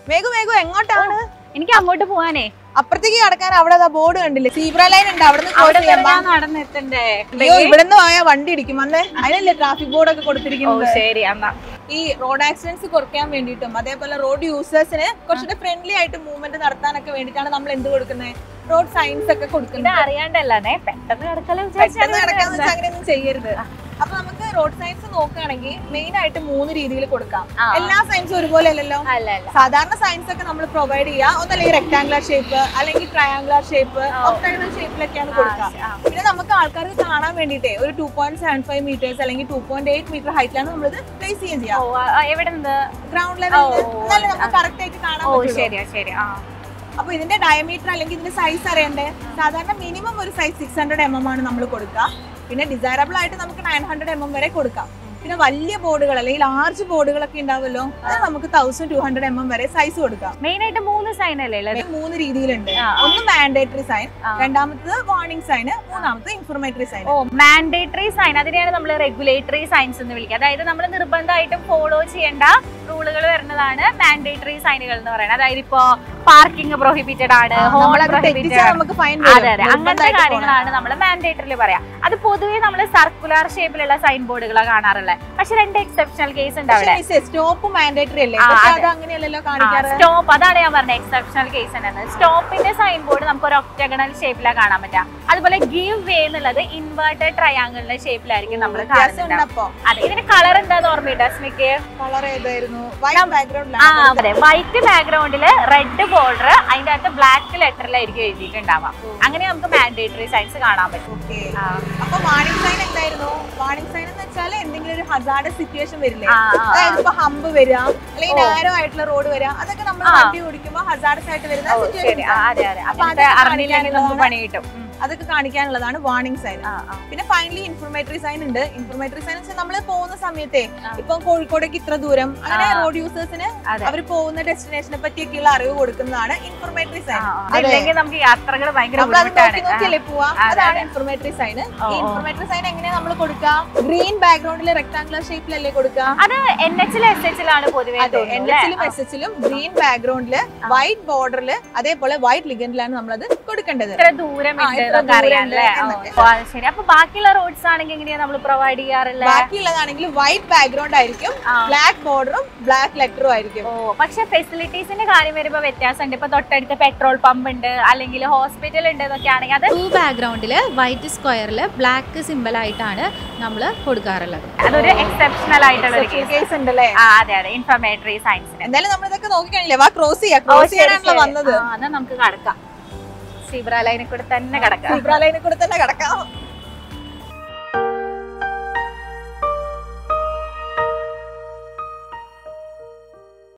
മേഘു മേഘു എങ്ങോട്ടാണ് എനിക്ക് അങ്ങോട്ട് പോവാനേ അപ്പുറത്തേക്ക് കടക്കാൻ അവിടെ ബോർഡ് കണ്ടില്ലേ സീബ്ര ലൈൻ ഉണ്ട് അവിടെ നിന്ന് അവിടെ cross ചെയ്യാൻ വരെ ഞാൻ നടന്നെത്തണ്ടേ അയ്യോ ഇവിടെ നിന്ന് പോയാൽ വണ്ടി ഇടിക്കും അന്നേ അതിനല്ലേ ട്രാഫിക് ബോർഡ് ഒക്കെ ഓ കൊടുത്തിരിക്കുന്നത് ശരി എന്നാ ഈ റോഡ് ആക്സിഡൻസ് കുറയ്ക്കാൻ വേണ്ടിയിട്ടും അതേപോലെ റോഡ് യൂസേഴ്സിന് കുറച്ചുകൂടെ ഫ്രണ്ട്ലി ആയിട്ട് മൂവ്മെന്റ് നടത്താനൊക്കെ വേണ്ടിയിട്ടാണ് നമ്മൾ എന്ത് കൊടുക്കുന്നത് റോഡ് സൈൻസ് ഒക്കെ ഇത് കൊടുക്കുന്നത് അറിയാണ്ടല്ലേ പെട്ടെന്ന് കിടക്കലും പെട്ടെന്ന് നടക്കാന്ന് വെച്ചാൽ അങ്ങനെയൊന്നും ചെയ്യരുത് അപ്പൊ നമുക്ക് റോഡ് സൈൻസ് നോക്കുകയാണെങ്കിൽ മെയിൻ ആയിട്ട് മൂന്ന് രീതിയിൽ കൊടുക്കാം ആ. എല്ലാ സൈൻസും ഒരുപോലെ അല്ലല്ലോ അല്ല അല്ല സാധാരണ സയൻസ് ഒക്കെ നമ്മൾ പ്രൊവൈഡ് ചെയ്യുക ഒന്നല്ലെങ്കിൽ റെക്ടാംഗുലർ ഷേപ്പ് അല്ലെങ്കിൽ ട്രയാംഗുലർ ഷേപ്പ് ഒക്ടാഗണൽ ഷേപ്പിലൊക്കെയാണ് കൊടുക്കുക ആ. പിന്നെ നമുക്ക് ആൾക്കാർക്ക് കാണാൻ വേണ്ടിയിട്ട് ഒരു two point seven five metres അല്ലെങ്കിൽ ടു പോയിന്റ് എയ്റ്റ് മീറ്റർ ഹൈറ്റിലാണ് നമ്മളിത് പ്ലേസ് ചെയ്യുകയും ചെയ്യാം ഓ ആ, എവിടെ നിന്ന് ഗ്രൗണ്ട് ഓ, ലെവലിൽ ഓ, എന്നാലും നമുക്ക് കറക്റ്റ് ആയിട്ട് കാണാൻ ഓ പറ്റുള്ളൂ ശരിയാ ശരി ആ അപ്പൊ ഇതിന്റെ ഡയമീറ്റർ അല്ലെങ്കിൽ ഇതിന്റെ സൈസ് അറിയണ്ടേ സാധാരണ മിനിമം ഒരു size six hundred M M ആണ് നമ്മൾ കൊടുക്കുക പിന്നെ ഡിസൈറബിൾ ആയിട്ട് നമുക്ക് നയൻ ഹൺഡ്രഡ് എം എം വരെ കൊടുക്കാം പിന്നെ വലിയ ബോർഡുകൾ അല്ലെങ്കിൽ ലാർജ് ബോർഡുകളൊക്കെ ഉണ്ടാവുമല്ലോ അത് നമുക്ക് thousand two hundred M M വരെ സൈസ് കൊടുക്കാം മെയിൻ ആയിട്ട് മൂന്ന് സൈൻ അല്ലേ ഉള്ളത് ഇത് മൂന്ന് രീതിയിലുണ്ട് ആ, ആ. ഒന്ന് മാൻഡേറ്ററി സൈൻ ആ. രണ്ടാമത്തത് വാർണിംഗ് സൈൻ മൂന്നാമത്തത് informatory sign or mandatory sign അതിനെയാണ് നമ്മൾ റെഗുലേറ്ററി സൈൻസ് എന്ന് വിളിക്കുക അതായത് നമ്മൾ നിർബന്ധമായിട്ടും ഫോളോ ചെയ്യേണ്ട റൂളുകൾ വരുന്നതാണ് മാൻഡേറ്ററി സൈനുകൾ എന്ന് പറയുന്നത് അതായത് ഇപ്പോ പാർക്കിംഗ് പ്രൊഹിബിറ്റഡ് ആണ് ഹോൺ നമ്മളത് പ്രൊഹിബിറ്റഡ് തെറ്റിച്ചാൽ നമുക്ക് ഫൈൻ അതെ അതെ അങ്ങനത്തെ കാര്യങ്ങളാണ് നമ്മൾ മാൻഡേറ്ററിൽ പറയാം അത് പൊതുവെ നമ്മൾ സർക്കുലർ ഷേപ്പിലുള്ള സൈൻ ബോർഡുകളാണ് കാണാറുള്ളത് പക്ഷെ രണ്ട് എക്സെപ്ഷണൽ കേസ് ഉണ്ട് അവിടെ സ്റ്റോപ്പ് മാൻഡേറ്ററി അല്ലേ ആ, പക്ഷെ അതെ. അത് അങ്ങനെയല്ലല്ലോ കാണിക്കാറ് സ്റ്റോപ്പ് അതാണ് ഞാൻ പറഞ്ഞത് എക്സെപ്ഷണൽ കേസ് ഉണ്ടെന്ന് സ്റ്റോപ്പിന്റെ സൈൻ ബോർഡ് നമുക്ക് ഒരു ഒക്ടഗണൽ ഷേപ്പിലാണ് കാണാൻ പറ്റുക അതുപോലെ ഗീവ് വേ എന്നുള്ളത് ഇൻവേർട്ടഡ് ട്രയാങ്കിളിന്റെ ഷേപ്പിലായിരിക്കും നമ്മൾ വ്യത്യാസം കാണുന്നത് ഉണ്ടപ്പോ അതെ ഇതിന് കളർ എന്താന്ന് ഓർമ്മയുണ്ടോ സ്മിക്ക് കളർ ഏതായിരുന്നു വൈറ്റ് ആ ബാക്ക്ഗ്രൗണ്ടിലാണ് അതെ വൈറ്റ് ബാക്ക്ഗ്രൗണ്ടില് റെഡ് ബോർഡർ അതിന്റെ അകത്ത് ബ്ലാക്ക് ലെറ്ററിലായിരിക്കും എഴുതിയിട്ടുണ്ടാവാം അങ്ങനെ നമുക്ക് മാൻഡേറ്ററി സൈൻസ് കാണാൻ പറ്റും ഓക്കെ ആ, അപ്പൊ വാണിംഗ് സൈൻ എന്തായിരുന്നു വാണിംഗ് സൈൻ എന്ന് വെച്ചാൽ എന്തെങ്കിലും ഒരു ഹസാർഡ് സിറ്റുവേഷൻ വരില്ലേ ആ, ആ, ആ. അതായത് ഇപ്പൊ ഹമ്പ് വരിക അല്ലെങ്കിൽ ഓ. നാരോ ആയിട്ടുള്ള റോഡ് വരിക അതൊക്കെ നമ്മൾ ആ. വണ്ടി ഓടിക്കുമ്പോൾ ഹസാർഡസ് ആയിട്ട് വരുന്ന ഓ, ശരി സിറ്റുവേഷൻ ആ, അതെ അതെ അപ്പൊ അങ്ങനത്തെ അതൊക്കെ അറിഞ്ഞില്ലെങ്കിൽ നമുക്ക് പണി കിട്ടും ഉം. അതൊക്കെ കാണിക്കാനുള്ളതാണ് വാണിംഗ് സൈൻ ആ, ആ. പിന്നെ ഫൈനലി ഇൻഫർമേറ്ററി സൈൻ ഉണ്ട് ഇൻഫർമേറ്ററി സൈൻ വെച്ചാൽ നമ്മൾ പോകുന്ന സമയത്തെ ആ. ഇപ്പൊ കോഴിക്കോടേക്ക് ഇത്ര ദൂരം അങ്ങനെ ആ. റോഡ് യൂസേഴ്സിന് അതെ. അവർ പോകുന്ന ഡെസ്റ്റിനേഷനെ പറ്റിയൊക്കെയുള്ള അറിവ് കൊടുക്കുന്നതാണ് ഇൻഫർമേറ്ററി സൈൻ ആ, ആ. അതില്ലെങ്കിൽ നമുക്ക് യാത്രകൾ ഭയങ്കര നമ്മൾ അത് ബുദ്ധിമുട്ടാണ് നോക്കി നോക്കിയല്ലേ പോവാ അതെ, അതാണ് അതെ. ഇൻഫർമേറ്ററി സൈൻ ഓ, ഈ ഓ. ഇൻഫർമേറ്ററി സൈൻ എങ്ങനെയാ നമ്മൾ കൊടുക്കുക ഗ്രീൻ ബാക്ക്ഗ്രൗണ്ടിൽ റെക്ടാംഗുലർ ഷേപ്പിലല്ലേ കൊടുക്കുക അത് എൻ എച്ചിലും എസ് എച്ചിലാണ് പൊതുവേ അതെ എൻ എച്ചിലും എസ് എച്ചിലും ഗ്രീൻ ബാക്ക്ഗ്രൗണ്ടില് വൈറ്റ് ബോർഡറിൽ അതേപോലെ വൈറ്റ് ലിഗൻഡിലാണ് നമ്മളത് കൊടുക്കേണ്ടത് ഇത്ര ദൂരം ആ, ഉണ്ട് ഇത്ര എന്നൊക്കെ ദൂരം അറിയാല്ലേ ഉണ്ട് ഓ, എന്നൊക്കെ. ഓ, അത് ശരി അപ്പൊ ബാക്കിയുള്ള റോഡ്സ് ആണെങ്കിൽ എങ്ങനെയാ നമ്മൾ പ്രൊവൈഡ് ചെയ്യാറുള്ളത് ബാക്കിയുള്ളതാണെങ്കിൽ വൈറ്റ് ബാക്ക്ഗ്രൗണ്ട് ആയിരിക്കും ആ. ബ്ലാക്ക് ബോർഡറും ബ്ലാക്ക് ലെറ്ററും ആയിരിക്കും ഓ പക്ഷെ ഫെസിലിറ്റീസിന്റെ കാര്യം വരുമ്പോ വ്യത്യാസമുണ്ട് ഇപ്പൊ തൊട്ടടുത്ത് പെട്രോൾ പമ്പ് ഉണ്ട് അല്ലെങ്കിൽ ഹോസ്പിറ്റൽ ഉണ്ട് എന്നൊക്കെ ആണെങ്കിൽ അത് ബ്ലൂ ബാക്ക്ഗ്രൗണ്ടിൽ വൈറ്റ് സ്ക്വയറിൽ ബ്ലാക്ക് സിമ്പിൾ ആയിട്ടാണ് നമ്മൾ കൊടുക്കാറുള്ളത് അതൊരു എക്സെപ്ഷണൽ ആയിട്ടുള്ള ഒരു കേസ് കേസ് ഉണ്ടല്ലേ ആ അതെ അതെ ഇൻഫർമേറ്ററി സയൻസിന് എന്തായാലും നമ്മൾ ഇതൊക്കെ നോക്കിക്കഴിഞ്ഞില്ലേ വാ ക്രോസ് ചെയ്യാം ക്രോസ് ചെയ്യാനാണല്ലോ വന്നത് എന്നാ നമുക്ക് കടക്കാം സീബ്ര ലൈനിൽ കൂടെ തന്നെ കടക്കാം സീബ്ര ലൈനിൽ കൂടെ തന്നെ കിടക്കാം